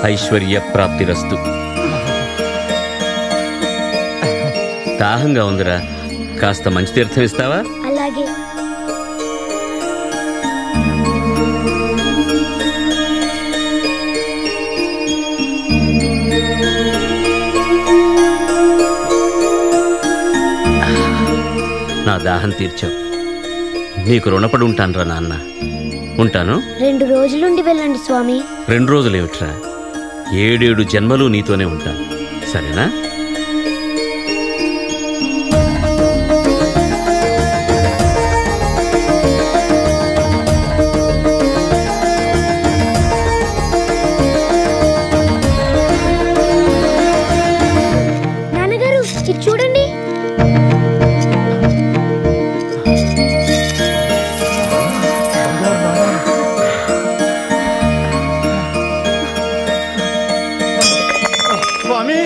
ఐశ్వర్య ప్రాప్తిరస్తు దాహంగా ఉందిరా కాస్త మంచి తీర్థం ఇస్తావా అలాగే నా దాహం తీర్చావు నీకు రుణపడి ఉంటానురా నాన్న ఉంటాను రెండు రోజులుండి వెళ్ళండి స్వామి రెండు రోజులేమిట్రా ఏడేడు జన్మలు నీతోనే ఉంటాను సరేనా నాన్నగారు ఇది చూడండి స్వామి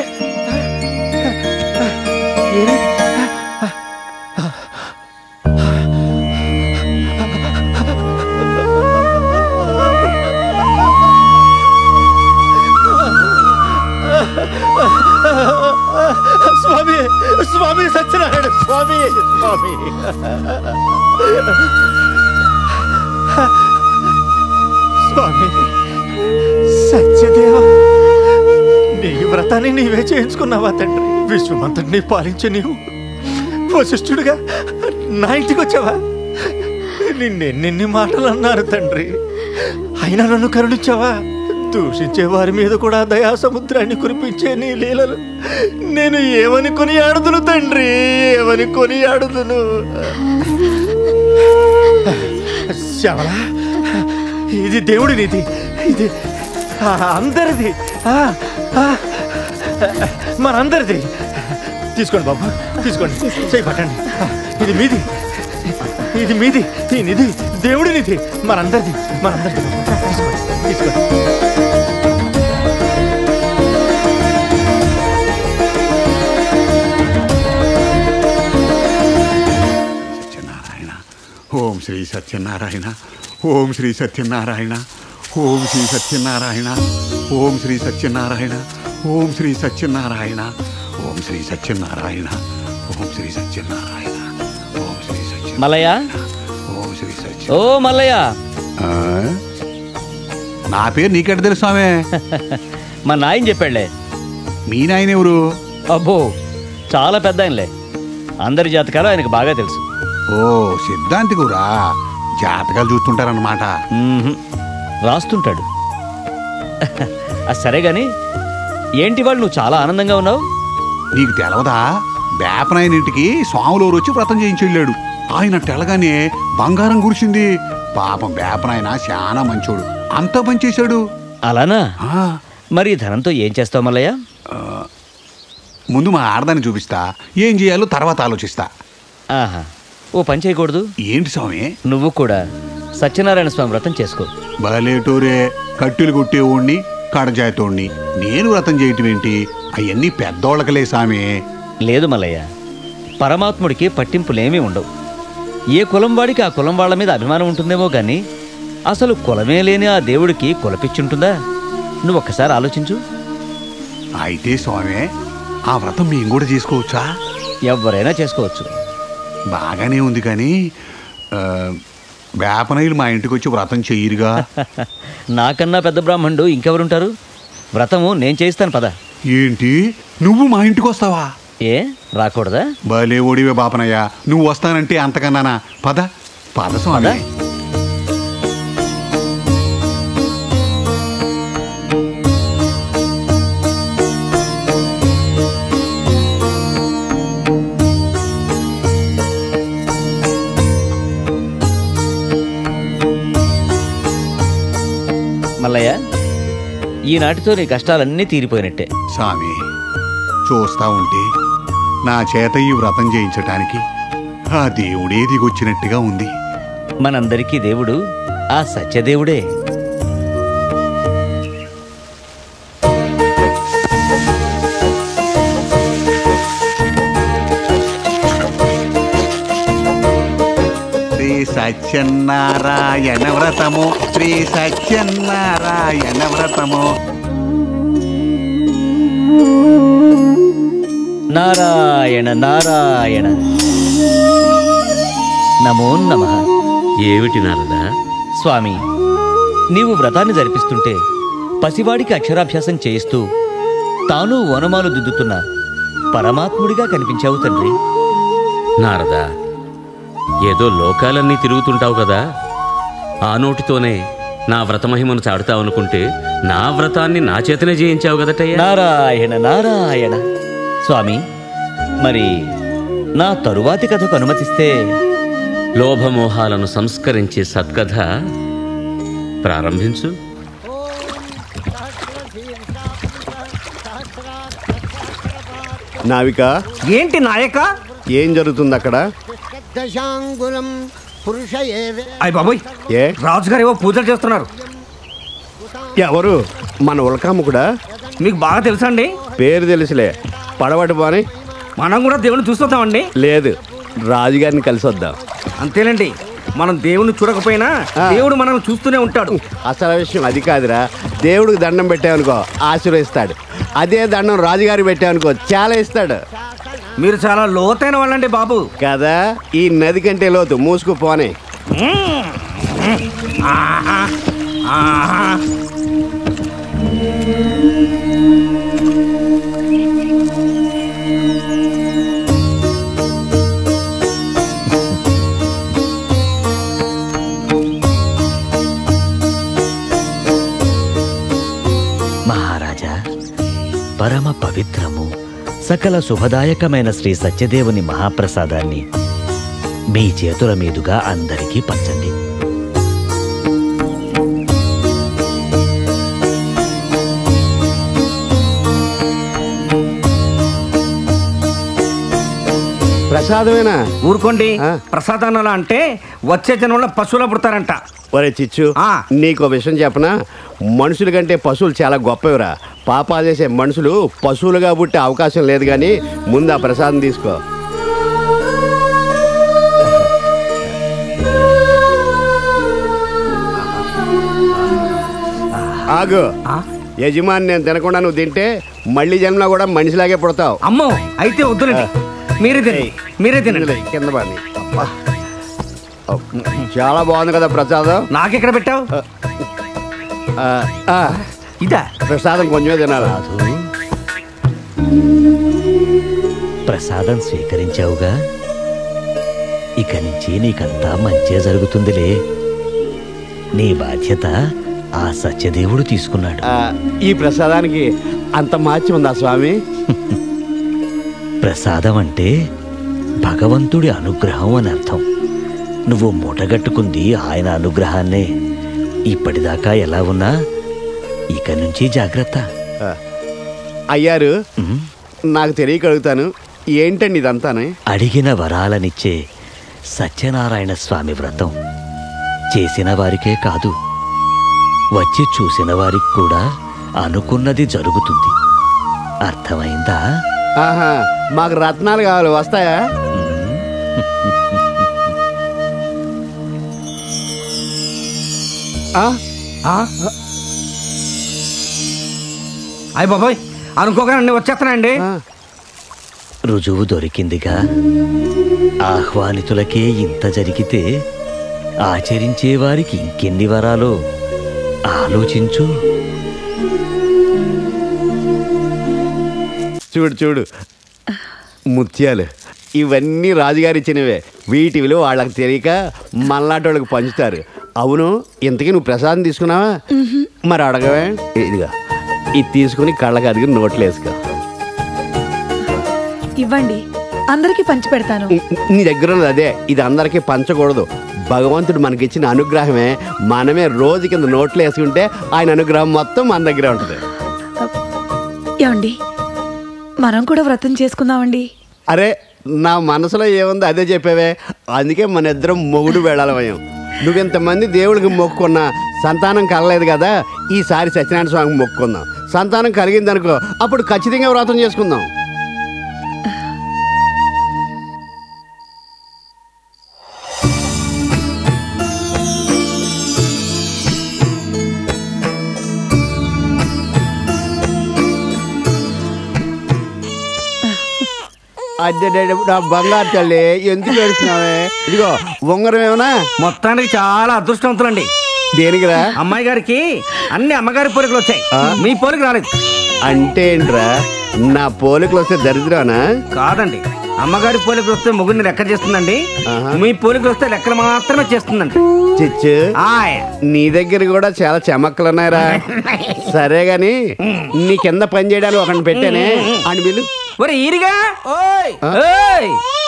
స్వామి స్వామి సత్యనారాయణ స్వామి స్వామి స్వామి సత్యదేవ నీ వ్రతాన్ని నీవే చేయించుకున్నావా తండ్రి విశ్వమంతటిని పాలించే నీవు వశిష్ఠుడిగా నా ఇంటికి వచ్చావా నిన్నెన్నెన్ని మాటలు అన్నారు తండ్రి అయినా నన్ను కరుణించావా దూషించే వారి మీద కూడా దయా సముద్రాన్ని కురిపించే నీ లీలలు నేను ఏమని కొనియాడుదును తండ్రి ఏమని కొనియాడుదును శ్యామల ఇది దేవుడి నీతి ఇది ఆ, అందరిది ఆ, ఆ, మనందరిది తీసుకోండి బాబు తీసుకోండి చేయి పట్టండి ఆ, ఇది మీది ఇది మీది ఈ నిధి దేవుడి నిధి మనందరిది మనందరిది బాబు. తీసుకోండి తీసుకోండి సత్యనారాయణ ఓం శ్రీ సత్యనారాయణ ఓం శ్రీ సత్యనారాయణ ఓం శ్రీ సత్యనారాయణ ఓం శ్రీ సత్యనారాయణ ఓం శ్రీ సత్యనారాయణ ఓం శ్రీ సత్యనారాయణ ఓం శ్రీ సత్యనారాయణ ఓం శ్రీ సత్య మల్లయ్య ఓం శ్రీ సత్య ఓ మల్లయ్య ఆ? నా పేరు నీకెట తెలుసు స్వామి మా నాయన చెప్పాడులే మీ నాయన ఎవరు అబ్బో చాలా పెద్ద ఆయనలే అందరి జాతకాలు ఆయనకు బాగా తెలుసు ఓ సిద్ధాంతి గురా జాతకాలు చూస్తుంటారన్నమాట మ్మ్హ్. రాస్తుంటాడు అది సరే గాని ఏంటి వాళ్ళు నువ్వు చాలా ఆనందంగా ఉన్నావు నీకు తెలవదా బేపనాయన ఇంటికి స్వాములూరు వచ్చి వ్రతం చేయించి వెళ్ళాడు ఆయన తెలగానే బంగారం కురిసింది పాపం బేపనాయన చాలా మంచోడు అంతా పనిచేశాడు అలానా ఆ, మరి ఈ ధనంతో ఏం చేస్తావు మల్లయ్య ముందు మా ఆడదాన్ని చూపిస్తా ఏం చేయాలో తర్వాత ఆలోచిస్తా ఆహా ఓ పని చేయకూడదు ఏంటి స్వామి నువ్వు కూడా సత్యనారాయణ స్వామి వ్రతం చేసుకో బలేటూరే కట్టెలు కొట్టేవాడిని కడజాయతోడిని నేను వ్రతం చేయటం ఏంటి అవన్నీ పెద్దోళ్ళకలే సామి లేదు మల్లయ్య పరమాత్ముడికి పట్టింపులేమీ ఉండవు ఏ కులం వాడికి ఆ కులం వాళ్ళ మీద అభిమానం ఉంటుందేమో గాని అసలు కులమే లేని ఆ దేవుడికి కులపిచ్చుంటుందా నువ్వు ఒక్కసారి ఆలోచించు అయితే స్వామి ఆ వ్రతం మేము కూడా చేసుకోవచ్చా ఎవరైనా చేసుకోవచ్చు బాగానే ఉంది కానీ ఆ, వేపనయ్యలు మా ఇంటికి వచ్చి వ్రతం చెయ్యరుగా నాకన్నా పెద్ద బ్రాహ్మణుడు ఇంకెవరుంటారు వ్రతము నేను చేయిస్తాను పద ఏంటి నువ్వు మా ఇంటికి వస్తావా ఏ రాకూడదా భలే ఓడివే బాపనయ్య నువ్వు వస్తానంటే అంతకన్నానా పద పద స్వామి పద. మల్లయ్య ఈనాటితో నీ కష్టాలన్నీ తీరిపోయినట్టే స్వామి చూస్తా ఉంటే నా చేత ఈ వ్రతం చేయించటానికి ఆ దేవుడే దిగొచ్చినట్టుగా ఉంది మనందరికీ దేవుడు ఆ సత్యదేవుడే శ్రీ సత్యనారాయణ వ్రతము శ్రీ సత్యనారాయణ వ్రతము నారాయణ నారాయణ నమో నమ ఏమిటి నారదా స్వామి నీవు వ్రతాన్ని జరిపిస్తుంటే పసివాడికి అక్షరాభ్యాసం చేయిస్తూ తాను వనమాలు దిద్దుతున్న పరమాత్ముడిగా కనిపించావు తండ్రి నారదా ఏదో లోకాలన్నీ తిరుగుతుంటావు కదా ఆ నోటితోనే నా వ్రతమహిమను చాడుతావనుకుంటే నా వ్రతాన్ని నా చేతనే చేయించావు కదటయ్యా నారాయణ నారాయణ స్వామి మరి నా తరువాతి కథకు అనుమతిస్తే లోభమోహాలను సంస్కరించే సత్కథ ప్రారంభించు నావిక ఏంటి నాయక ఏం జరుగుతుంది అక్కడ దశాంగులం పురుష ఏవే అయ్య బాబోయ్ ఏ రాజుగారు ఏవో పూజలు చేస్తున్నారు ఎవరు మన ఉల్కాముకుడా మీకు బాగా తెలుసా అండి పేరు తెలుసులే పడవటి పోని మనం కూడా దేవుని చూస్తుంటామండి లేదు రాజుగారిని కలిసి వద్దాం అంతేనండి మనం దేవుని చూడకపోయినా ఆ. దేవుడు మనల్ని చూస్తూనే ఉంటాడు అసలు విషయం అది కాదురా దేవుడికి దండం పెట్టావనుకో ఆశీర్వదిస్తాడు అదే దండం రాజుగారికి పెట్టావనుకో చాలా ఇస్తాడు మీరు చాలా లోతైన వాళ్ళండి బాబు కదా ఈ నది కంటే లోతు మూసుకు పోనే ఆహా. ఆహా. మహారాజా పరమ పవిత్రము సకల శుభదాయకమైన శ్రీ సత్యదేవుని మహాప్రసాదాన్ని మీ చేతుల మీదుగా అందరికీ పంచండి ప్రసాదమేనా ఊరుకోండి ఆ. ప్రసాదానాలు అంటే వచ్చే జనంలో పశువులు పుడతారంట ఒరే చిచ్చు ఆ. నీకో విషయం చెప్పనా మనుషుల కంటే పశువులు చాలా గొప్పవిరా పాపాలు చేసే మనుషులు పశువులుగా పుట్టే అవకాశం లేదు కానీ ముందు ఆ ప్రసాదం తీసుకో ఆగు ఆ? యజమాని నేను తినకుండా నువ్వు తింటే మళ్ళీ జన్మలో కూడా మనిషిలాగే పుడతావు అమ్మో అయితే వద్దులండి మీరే తినండి మీరే తినండి ఇందులో కింద పడి అబ్బా. చాలా బాగుంది కదా ప్రసాదం నాకెక్కడ పెట్టావు ఆ, ఆ, ఇదా ప్రసాదం కొంచెమే తినాలి సాధు ప్రసాదం స్వీకరించావుగా ఇక నుంచి నీకంతా మంచే జరుగుతుందిలే నీ బాధ్యత ఆ సత్యదేవుడు తీసుకున్నాడు ఆ, ఈ ప్రసాదానికి అంత మాత్యం ఉందా స్వామి ప్రసాదం అంటే భగవంతుడి అనుగ్రహం అని అర్థం నువ్వు మూటగట్టుకుంది ఆయన అనుగ్రహాన్నే ఇప్పటిదాకా ఎలా ఉన్నా ఇక నుంచి జాగ్రత్త ఆ, అయ్యారు ఉమ్, నాకు తెలియక అడుగుతాను ఏంటండి ఇదంతానే అడిగిన వరాలనిచ్చే సత్యనారాయణ స్వామి వ్రతం చేసిన వారికే కాదు వచ్చి చూసిన వారికి కూడా అనుకున్నది జరుగుతుంది అర్థమైందా ఆహా మాకు రత్నాలు కావాలి వస్తాయా ఆ, ఆ? అయ్య బాబోయ్ అనుకోగానే వచ్చేస్తానండి ఆ, రుజువు దొరికిందిగా ఆహ్వానితులకే ఇంత జరిగితే ఆచరించే వారికి ఇంకెన్ని వరాలో ఆలోచించు చూడు చూడు ముత్యాలు ఇవన్నీ రాజుగారు ఇచ్చినవే వీటి విలువ వాళ్ళకి తెలియక మళ్ళాటి వాళ్ళకి పంచుతారు అవును ఇంతకీ నువ్వు ప్రసాదం తీసుకున్నావా మరి అడగవే ఇదిగా ఇది తీసుకుని కళ్ళకి అదిగి నోట్లు వేసుకో ఇవ్వండి అందరికీ పంచి పెడతాను నీ దగ్గర ఉన్నది అదే ఇది అందరికీ పంచకూడదు భగవంతుడు మనకిచ్చిన అనుగ్రహమే మనమే రోజు కింద నోట్లు వేసుకుంటే ఆయన అనుగ్రహం మొత్తం మన దగ్గరే ఉంటుంది ఏమండి మనం కూడా వ్రతం చేసుకుందామండి అరే నా మనసులో ఏముందో అదే చెప్పావే అందుకే మన ఇద్దరం మొగుడు వెళ్ళాలమయం నువ్వెంతమంది దేవుడికి మొక్కుకున్నా సంతానం కలలేదు కదా ఈసారి సత్యనారాయణ స్వామికి మొక్కుకుందాం సంతానం కలిగిందనుకో అప్పుడు ఖచ్చితంగా వ్రతం చేసుకుందాం అద్దె నా బంగారు తల్లి ఎందుకు ఏడుస్తున్నావే ఇదిగో ఉంగరం ఏమన్నా మొత్తానికి చాలా అదృష్టవంతులండి దేనికిరా అమ్మాయి గారికి అన్ని అమ్మగారి పోలికలు వచ్చాయి మీ పోలిక రాలేదు అంటే ఏంట్రా నా పోలికలు వస్తే దరిద్రానా కాదండి అమ్మగారి పోలికలు వస్తే ముగ్గురిని లెక్క చేస్తుందండి మీ పోలికలు వస్తే లెక్కలు మాత్రమే చేస్తుందండి చిచ్చు ఆయ్ నీ దగ్గర కూడా చాలా చెమక్కలు ఉన్నాయిరా సరే గాని నీ కింద పని చేయడానికి ఒకరిని పెట్టానే అని బిల్లు ఒరే ఈరిగా ఓయ్ ఆ? ఓయ్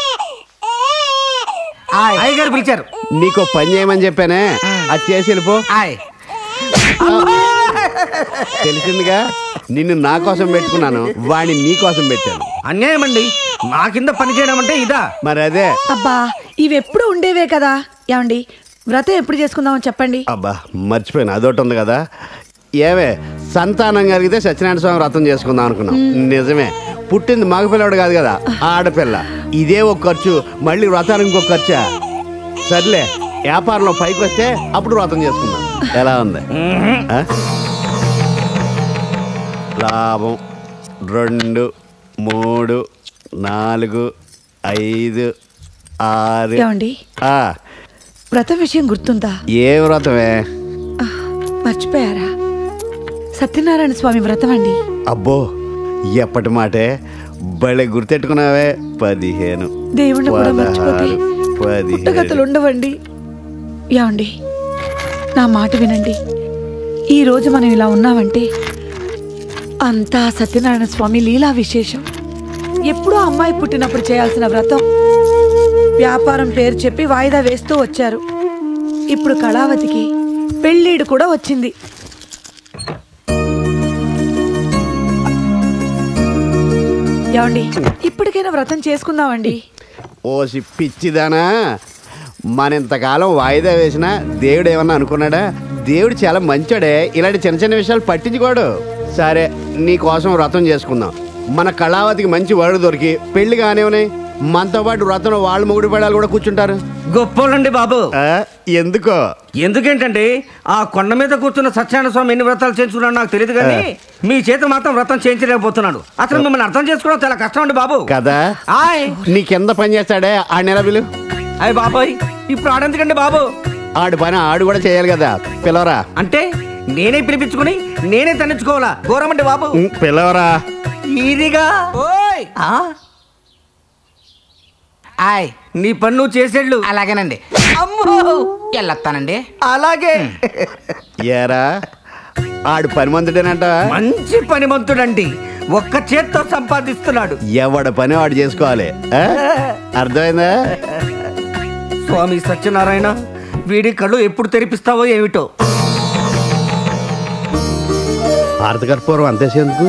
అయ్యగారు పిలిచారు నీకు పని చేయమని చెప్పానే అది చేసి వెళ్ళిపో ఆయ్ తెలిసిందిగా నిన్ను నా కోసం పెట్టుకున్నాను వాడిని నీ కోసం పెట్టాను అన్యాయం అండి నా కింద పని చేయడం అంటే ఇదా మరి అదే అబ్బా ఇవి ఎప్పుడు ఉండేవే కదా ఏమండి వ్రతం ఎప్పుడు చేసుకుందామో చెప్పండి అబ్బా మర్చిపోయాను అదొకటి ఉంది కదా ఏవే సంతానం కలిగితే సత్యనారాయణ స్వామి వ్రతం చేసుకుందాం అనుకున్నాం నిజమే పుట్టింది మగపిల్లవాడు కాదు కదా ఆడపిల్ల ఇదే ఒక ఖర్చు మళ్ళీ వ్రతానికి ఇంకొక ఖర్చా సర్లే వ్యాపారంలో పైకి వస్తే అప్పుడు వ్రతం చేసుకుందాం ఎలా ఉంది ఆ? లాభం రెండు మూడు నాలుగు ఐదు ఆరు ఏమండి ఆ, వ్రతం విషయం గుర్తుందా ఏ వ్రతమే మర్చిపోయారా సత్యనారాయణ స్వామి వ్రతం అండి అబ్బో ఎప్పటి మాటే భలే గుర్తెట్టుకున్నావే పదిహేను దేవుణ్ణి కూడా మర్చిపోతే పదహారు, పుట్టగతులు పదిహేను ఉండవండి ఏమండి నా మాట వినండి ఈ రోజు మనం ఇలా ఉన్నామంటే అంతా సత్యనారాయణ స్వామి లీలా విశేషం ఎప్పుడో అమ్మాయి పుట్టినప్పుడు చేయాల్సిన వ్రతం వ్యాపారం పేరు చెప్పి వాయిదా వేస్తూ వచ్చారు ఇప్పుడు కళావతికి పెళ్ళీడు కూడా వచ్చింది ఏమండి ఇప్పటికైనా వ్రతం చేసుకుందామండి ఓసి పిచ్చిదానా మన ఇంతకాలం వాయిదా వేసినా దేవుడు ఏమన్నా అనుకున్నాడా దేవుడు చాలా మంచోడే ఇలాంటి చిన్న చిన్న విషయాలు పట్టించుకోడు సరే నీ కోసం వ్రతం చేసుకుందాం మన కళావతికి మంచి వరుడు దొరికి పెళ్లి కానివని మనతో పాటు వ్రతంలో వాళ్ళు మొగుడు పడాలు కూడా కూర్చుంటారు గొప్పోళ్ళండి బాబు ఆ, ఎందుకో ఎందుకేంటండి ఆ కొండ మీద కూర్చున్న సత్యనారాయణ స్వామి ఎన్ని వ్రతాలు చేయించుకున్నాడు నాకు తెలియదు కానీ మీ చేత మాత్రం వ్రతం చేయించలేకపోతున్నాడు అసలు మిమ్మల్ని అర్థం చేసుకోవడం చాలా కష్టం అండి బాబు కదా ఆయ్ నీ కింద పని చేస్తాడే ఆ నెల బిలు అయ్య బాబాయ్ ఇప్పుడు ఆడెందుకండి బాబు ఆడు పని ఆడు కూడా చేయాలి కదా పిలవరా అంటే నేనే పిలిపించుకుని నేనే తన్నించుకోవాలా ఘోరమండి బాబు ఉం, పిలవరా ఈరిగా ఓయ్ ఆయ్ నీ పన్ను చేసేళ్ళు అలాగేనండి అమ్మో వెళ్ళొస్తానండి అలాగే ఏరా ఆడు పని మందుడేనంట మంచి పనిమంతుడండి ఒక్క చేత్తో సంపాదిస్తున్నాడు ఎవడ పని వాడు చేసుకోవాలి ఆ? అర్థమైందా స్వామి సత్యనారాయణ వీడి కళ్ళు ఎప్పుడు తెరిపిస్తావో ఏమిటో భారతకర్పూరం అంతేసేందుకు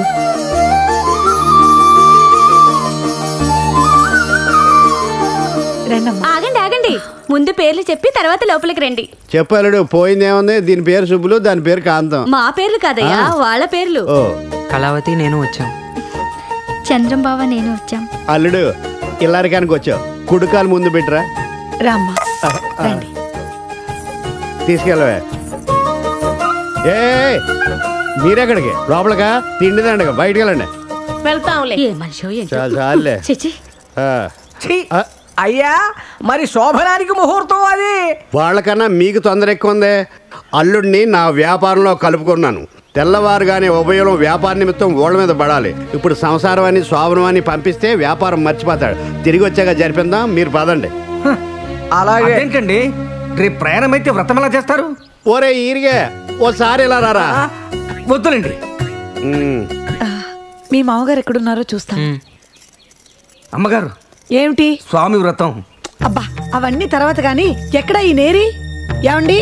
రండమ్మా ఆగండి ఆగండి ముందు పేర్లు చెప్పి తర్వాత లోపలికి రండి చెప్పాలడు పోయిందేముంది దీని పేరు సుబ్బులు దాని పేరు కాంతం మా పేర్లు కాదయ్యా ఆ. వాళ్ళ పేర్లు ఓ కళావతి నేను వచ్చాం చంద్రం బావ నేను వచ్చాం అల్లుడు ఇల్లారికానికి వచ్చావు కుడుకాలు ముందు పెట్టరా రామ్మా రండి తీసుకెళ్ళవే ఏ మీరెక్కడికి లోపలకా తిండిదండగా బయటికి వెళ్ళండి వెళ్తాంలే ఏ మనిషో చాలు చాలులే చిచి ఆ. ఛీ! ఆ, అయ్యా మరి శోభనానికి ముహూర్తం అది వాళ్ళకన్నా మీకు తొందర ఎక్కువ ఉంది అల్లుడిని నా వ్యాపారంలో కలుపుకున్నాను తెల్లవారుగానే ఉభయం వ్యాపార నిమిత్తం ఓళ్ళ మీద పడాలి ఇప్పుడు సంసారం అని శోభనం అని పంపిస్తే వ్యాపారం మర్చిపోతాడు తిరిగి వచ్చాక జరిపిందాం మీరు పదండి అలాగే ఏంటండి రేపు ప్రయాణం అయితే వ్రతం ఎలా చేస్తారు ఓరే ఈరిగే ఓసారి ఇలా రారా ఆ, వద్దులేండి ఉమ్. ఆ, మీ మామగారు ఎక్కడున్నారో చూస్తాం అమ్మగారు ఏమిటి స్వామి వ్రతం అబ్బా అవన్నీ తర్వాత గాని ఎక్కడా ఈ నేరి ఏమండి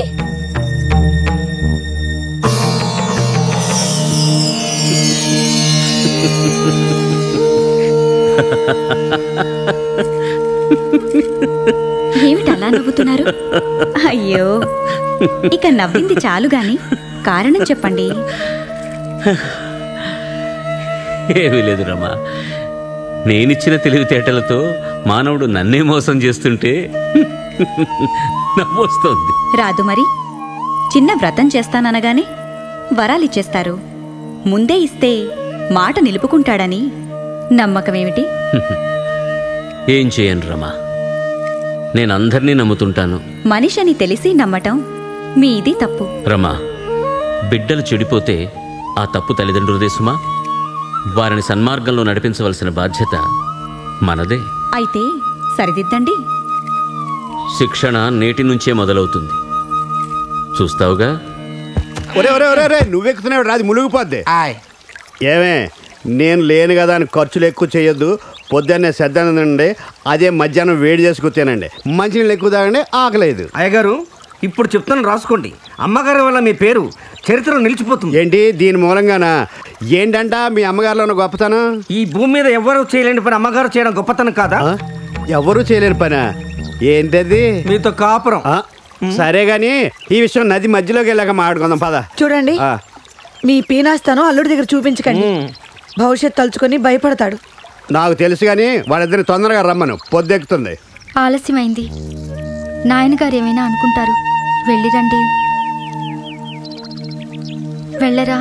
ఏమిటి అలా నవ్వుతున్నారు అయ్యో ఇక నవ్వింది చాలు గాని కారణం చెప్పండి ఏమీ లేదు రమా నేనిచ్చిన తెలివితేటలతో మానవుడు నన్నే మోసం చేస్తుంటే నవ్వొస్తోంది రాదు మరి చిన్న వ్రతం చేస్తాననగానే వరాలిచ్చేస్తారు ముందే ఇస్తే మాట నిలుపుకుంటాడని నమ్మకమేమిటి ఏం చేయను రమా నేను అందరినీ నమ్ముతుంటాను మనిషని తెలిసి నమ్మటం మీది తప్పు రమా బిడ్డలు చెడిపోతే ఆ తప్పు తల్లిదండ్రులదే సుమా వారిని సన్మార్గంలో నడిపించవలసిన బాధ్యత మనదే అయితే సరిదిద్దండి శిక్షణ నేటి నుంచే మొదలవుతుంది చూస్తావుగా ఒరే ఒరే ఒరే ఒరే నువ్వెక్కుతున్నావు రాదు మునిగిపోద్ది ఏమే నేను లేను కదా అని ఖర్చులు ఎక్కువ చేయొద్దు పొద్దున్నే శ్రద్ధనండి అదే మధ్యాహ్నం వేడి చేసుకొచ్చానండి మంచినీళ్ళు ఎక్కువ తాగండి ఆకలేదు అయ్యగారు ఇప్పుడు చెప్తాను రాసుకోండి అమ్మగారి వల్ల మీ పేరు చరిత్రలో నిలిచిపోతుంది ఏంటి దీని మూలంగానా ఏంటంట మీ అమ్మగారిలో ఉన్న గొప్పతనం ఈ భూమి మీద ఎవరు చేయలేని పని అమ్మగారు చేయడం గొప్పతనం కాదా ఎవరు చేయలేని పనా ఏంటది మీతో కాపురం ఆ, సరే గాని ఈ విషయం నది మధ్యలోకి వెళ్ళాక మాట్లాడుకుందాం పద చూడండి ఆ, మీ పీనాస్తాను అల్లుడి దగ్గర చూపించకండి భవిష్యత్ తలుచుకొని భయపడతాడు నాకు తెలుసు కానీ వాళ్ళిద్దరిని తొందరగా రమ్మను పొద్దెక్కుతుంది ఆలస్యమైంది నాయనగారు ఏమైనా అనుకుంటారు వెళ్ళిరండి వెళ్ళరా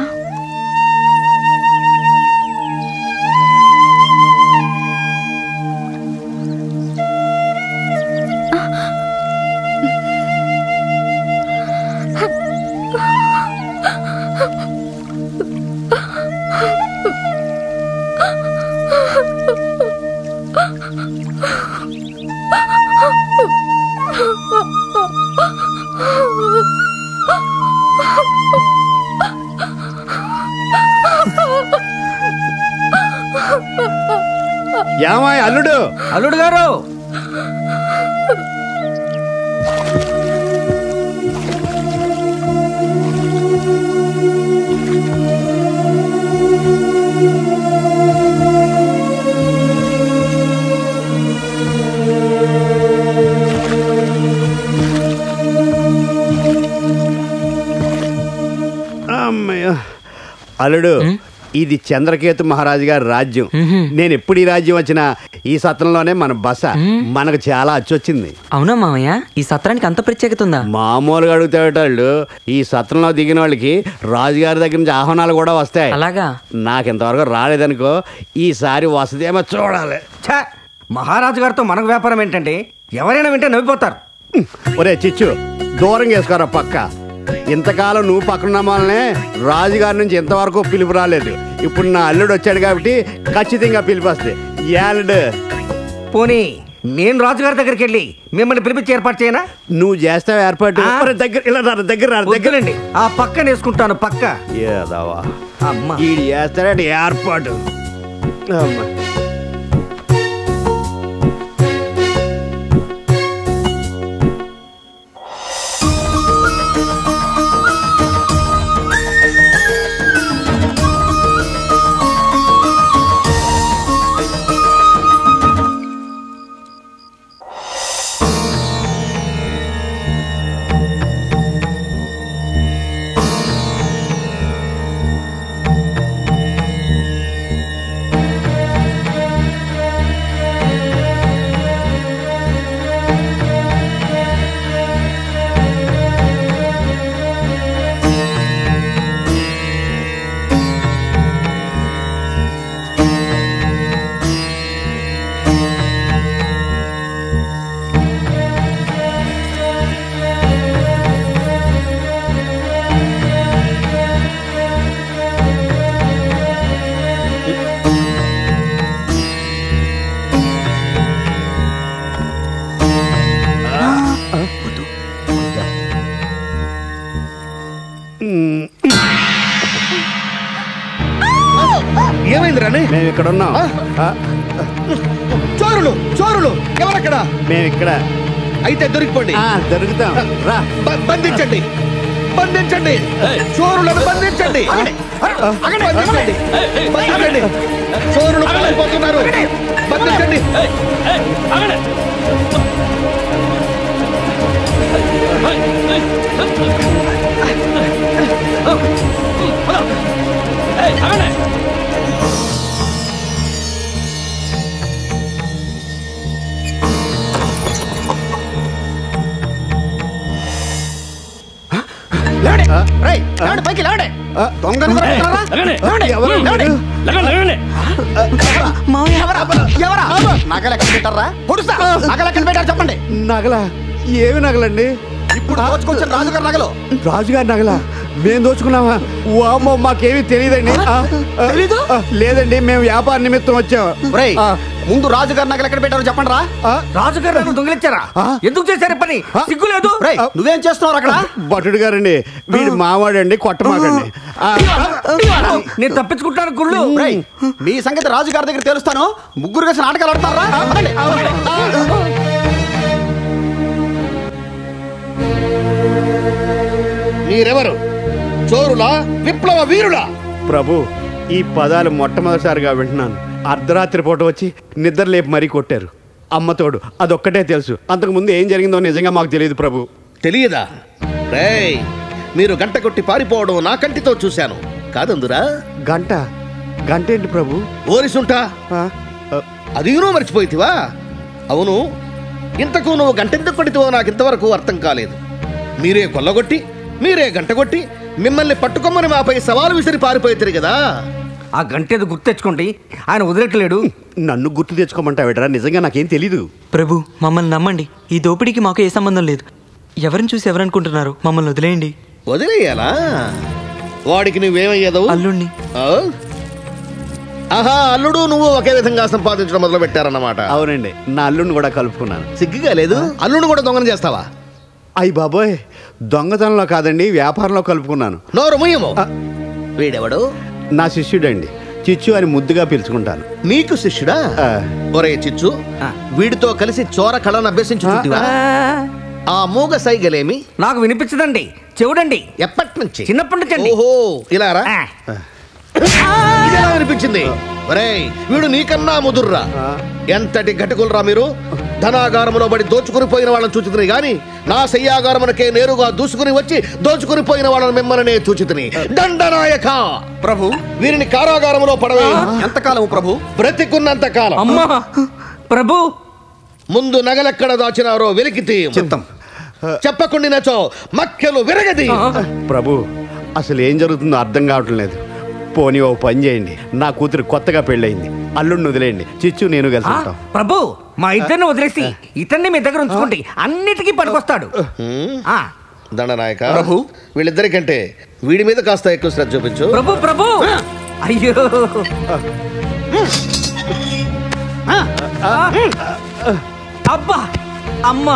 ఏమాయ్ అల్లుడు అల్లుడు గారు అమ్మయ్య అల్లుడు ఇది చంద్రకేతు మహారాజు గారి రాజ్యం నేను ఎప్పుడు ఈ రాజ్యం వచ్చినా ఈ సత్రంలోనే మన బస మనకు చాలా అచ్చొచ్చింది అవునా మామయ్య ఈ సత్రానికి అంత ప్రత్యేకత ఉందా మామూలుగా అడుగుతాడు ఈ సత్రంలో దిగిన వాళ్ళకి రాజుగారి దగ్గర నుంచి ఆహ్వానాలు కూడా వస్తాయి అలాగా నాకు ఇంతవరకు రాలేదనుకో ఈసారి వసదేమో చూడాలి ఛ! మహారాజు గారితో మనకు వ్యాపారం ఏంటంటే ఎవరైనా వింటే నవ్విపోతారు ఒరే చిచ్చు దూరం చేసుకోరా పక్క ఇంతకాలం నువ్వు పక్కన వాళ్ళనే రాజుగారి నుంచి ఇంతవరకు పిలుపు రాలేదు ఇప్పుడు నా అల్లుడు వచ్చాడు కాబట్టి ఖచ్చితంగా పిలుపు వస్తుంది ఏలుడు పోనీ నేను రాజుగారి దగ్గరికి వెళ్ళి మిమ్మల్ని పిలిపించి ఏర్పాటు చేయనా నువ్వు చేస్తావు ఏర్పాటు ఆ? ఒరే, దగ్గర ఇలా రా, దగ్గర రా, దగ్గర దగ్గరండి ఆ పక్కన వేసుకుంటాను పక్క ఏదవా అమ్మ ఈడు చేస్తాడంటే ఏర్పాటు అమ్మ. ఏమైంది రాని మేము ఇక్కడ ఉన్నాం ఆ, చోరులు చోరులు ఎవరక్కడ మేము ఇక్కడ అయితే దొరికిపోండి ఆ, దొరుకుతాం రా బ- బంధించండి బంధించండి చోరులను బంధించండి బంధించండి బంధించండి చోరులు పారిపోతున్నారు బంధించండి లేవండి. రేయ్, లేవండి, పైకి లేవండి. ఆ, దొంగను కూడా ఎత్తుతున్నారా? ఎవరు? ఎవరు? ఎవరా? ఎవరా? ఎవరా? నగలు ఎక్కడ పెట్టారా పొడుస్తా నగలు ఎక్కడ పెట్టారు చెప్పండి నగల ఏమి నగలండి ఇప్పుడు దోచుకొచ్చిన రాజుగారి నగలు రాజుగారి నగల మేము దోచుకున్నామా వామ్మో మాకేమీ తెలియదండి లేదండి మేము వ్యాపార నిమిత్తం వచ్చాం ఒరేయ్, ముందు రాజుగారి నగలు ఎక్కడ పెట్టారో చెప్పండి రా రాజుగారు నన్ను దొంగిలించారా ఎందుకు చేశారు ఈ పని సిగ్గు లేదు ఒరేయ్, నువ్వేం చేస్తున్నావు అక్కడ భటుడు గారండి వీడు మావాడండి కొట్టమాకండి ఆ, నేను తప్పించుకుంటాను గుళ్ళు ఒరేయ్, మీ సంగతి రాజుగారి దగ్గర తెలుస్తాను ముగ్గురు కలిసి నాటకాలు ఆడతారా మీరెవరు చోరులా విప్లవ వీరులా ప్రభు ఈ పదాలు మొట్టమొదటిసారిగా వింటున్నాను అర్ధరాత్రి పూట వచ్చి నిద్ర లేపి మరీ కొట్టారు అమ్మతోడు అదొక్కటే తెలుసు అంతకు ముందు ఏం జరిగిందో నిజంగా మాకు తెలియదు ప్రభు తెలియదా రేయ్ మీరు గంట కొట్టి పారిపోవడం నా కంటితో చూశాను కాదందురా గంట గంట ఏంటి ప్రభు ఓరిసుంటా అది నువ్వు మర్చిపోయితివా అవును ఇంతకు నువ్వు గంటెందుకు కొడితివో నాకు ఇంతవరకు అర్థం కాలేదు మీరే కొల్లగొట్టి మీరే గంట కొట్టి మిమ్మల్ని పట్టుకోమని మాపై సవాలు విసిరి పారిపోయితారు కదా ఆ గంటేది గుర్తు తెచ్చుకోండి ఆయన వదిలేట్లేడు నన్ను గుర్తు తెచ్చుకోమంటావేటరా నిజంగా నాకేం తెలీదు ప్రభు మమ్మల్ని నమ్మండి ఈ దోపిడీకి మాకు ఏ సంబంధం లేదు ఎవరిని చూసి ఎవరనుకుంటున్నారు మమ్మల్ని వదిలేయండి వదిలేయాలా వాడికి నువ్వేమయ్యేదవు అల్లుణ్ణి ఆహా అల్లుడు నువ్వు ఒకే విధంగా సంపాదించడం మొదలు పెట్టారన్నమాట అవునండి నా అల్లుడిని కూడా కలుపుకున్నాను సిగ్గుగా లేదు అల్లుడు కూడా దొంగన చేస్తావా అయ్యి బాబోయ్ దొంగతనంలో కాదండి వ్యాపారంలో కలుపుకున్నాను నోరు ముయ్యము వీడెవడు నా శిష్యుడండి చిచ్చు అని ముద్దుగా పిలుచుకుంటాను నీకు శిష్యుడా ఒరే చిచ్చు వీడితో కలిసి చోర కళను అభ్యసించుకుంటువా ఆ మూగ సైగలేమి నాకు వినిపించదండి చెవుడండి ఎప్పటి నుంచి చిన్నప్పటి నుంచి అండి ఓహో ఇలా రా ఇది ఎలా వినిపించింది ఒరేయ్ వీడు నీకన్నా ముదుర్రా ఎంతటి ఘటకులరా మీరు ధనాగారములో బడి దోచుకుని పోయిన వాళ్ళని చూచితిని గాని నా శయ్యాగారమునకే నేరుగా దూసుకుని వచ్చి దోచుకుని పోయిన వాళ్ళని మిమ్మల్నే చూచితిని దండనాయక ప్రభు వీరిని కారాగారములో పడవే ఎంతకాలం ప్రభు బ్రతికున్నంత కాలం అమ్మా ప్రభు ముందు నగలెక్కడ దాచినారో వెలికి చిత్తం చెప్పకుండినచో మక్కెలు విరగది ప్రభు అసలు ఏం జరుగుతుందో అర్థం కావటం లేదు పోనీ ఓ పని చేయండి నా కూతురు కొత్తగా పెళ్ళయింది అల్లుడిని వదిలేయండి చిచ్చు నేను కలిసి ఆ, ఉంటాం ప్రభు మా ఇద్దరిని వదిలేసి ఇతన్ని మీ దగ్గర ఉంచుకోండి అన్నిటికీ పనికొస్తాడు ఆ, దండనాయక ప్రభు వీళ్ళిద్దరికంటే వీడి మీద కాస్త ఎక్కువ శ్రద్ధ చూపించు ప్రభు ప్రభు అయ్యో అబ్బా అమ్మా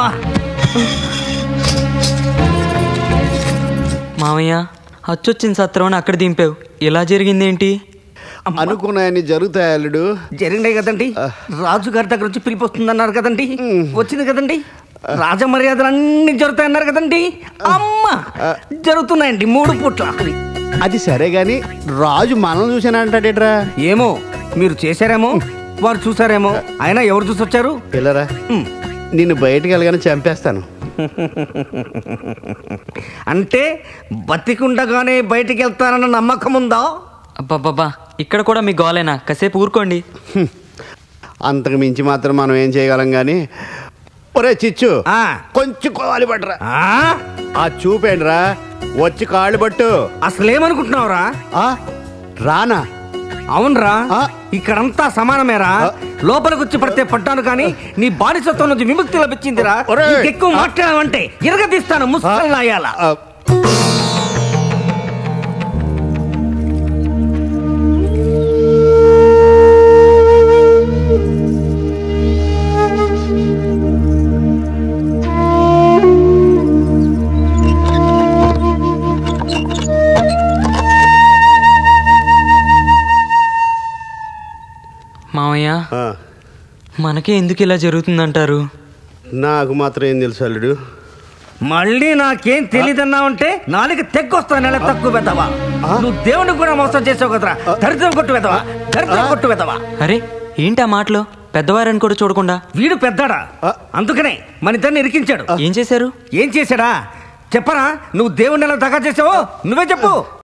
మామయ్య అచ్చొచ్చిన సత్రం అక్కడ దింపావు ఇలా జరిగిందేంటి అనుకున్నాయని జరుగుతాయి అల్లుడు జరిగినాయి కదండి రాజు గారి దగ్గర వచ్చి పిలిపి వస్తుందన్నారు కదండి వచ్చింది కదండి రాజ మర్యాదలు అన్ని జరుగుతాయన్నారు కదండి అమ్మ జరుగుతున్నాయండి మూడు పుట్ల అది సరే గాని రాజు మనం చూసానంటాడేట్రా ఏమో మీరు చేశారేమో వారు చూసారేమో అయినా ఎవరు చూసి వచ్చారు పిల్లరా నిన్ను బయటికి వెళ్ళగానే చంపేస్తాను అంటే బతికుండగానే బయటికి వెళ్తానన్న నమ్మకం ఉందా అబ్బబ్బబ్బా ఇక్కడ కూడా మీ గోలేనా కాసేపు ఊరుకోండి అంతకు మించి మాత్రం మనం ఏం చేయగలం గాని ఒరే చిచ్చు కొంచెం కాలు పట్టరా ఆ చూపేండ్రా వచ్చి కాళ్ళు పట్టు అసలేమనుకుంటున్నావురా రానా అవునరా ఇక్కడంతా సమానమేరా లోపలికి వచ్చి పడితే పడ్డాను కానీ నీ బానిసత్వం నుంచి విముక్తి లభించిందిరా ఒరేయ్! ఎక్కువ మాట్లాడావంటే ఇరగదీస్తాను ముసలాయాల మామయ్య మనకే ఎందుకు ఇలా జరుగుతుందంటారు నాకు మాత్రం ఏం తెలుసు అల్లుడు మళ్ళీ నాకేం తెలియదన్నావంటే నాలుగు తెగ్గొస్తా నెల తక్కువ పెద్దవా నువ్వు దేవుని కూడా మోసం చేసావు కదరా దరిద్రం కొట్టు పెద్దవా దరిద్రం కొట్టు పెద్దవా అరే ఏంటి ఆ మాటలో పెద్దవారని కూడా చూడకుండా వీడు పెద్దాడా అందుకనే మన ఇద్దరిని ఇరికించాడు ఏం చేశారు ఏం చేశాడా చెప్పరా నువ్వు దేవుని ఎలా దగా చేసావో నువ్వే చెప్పు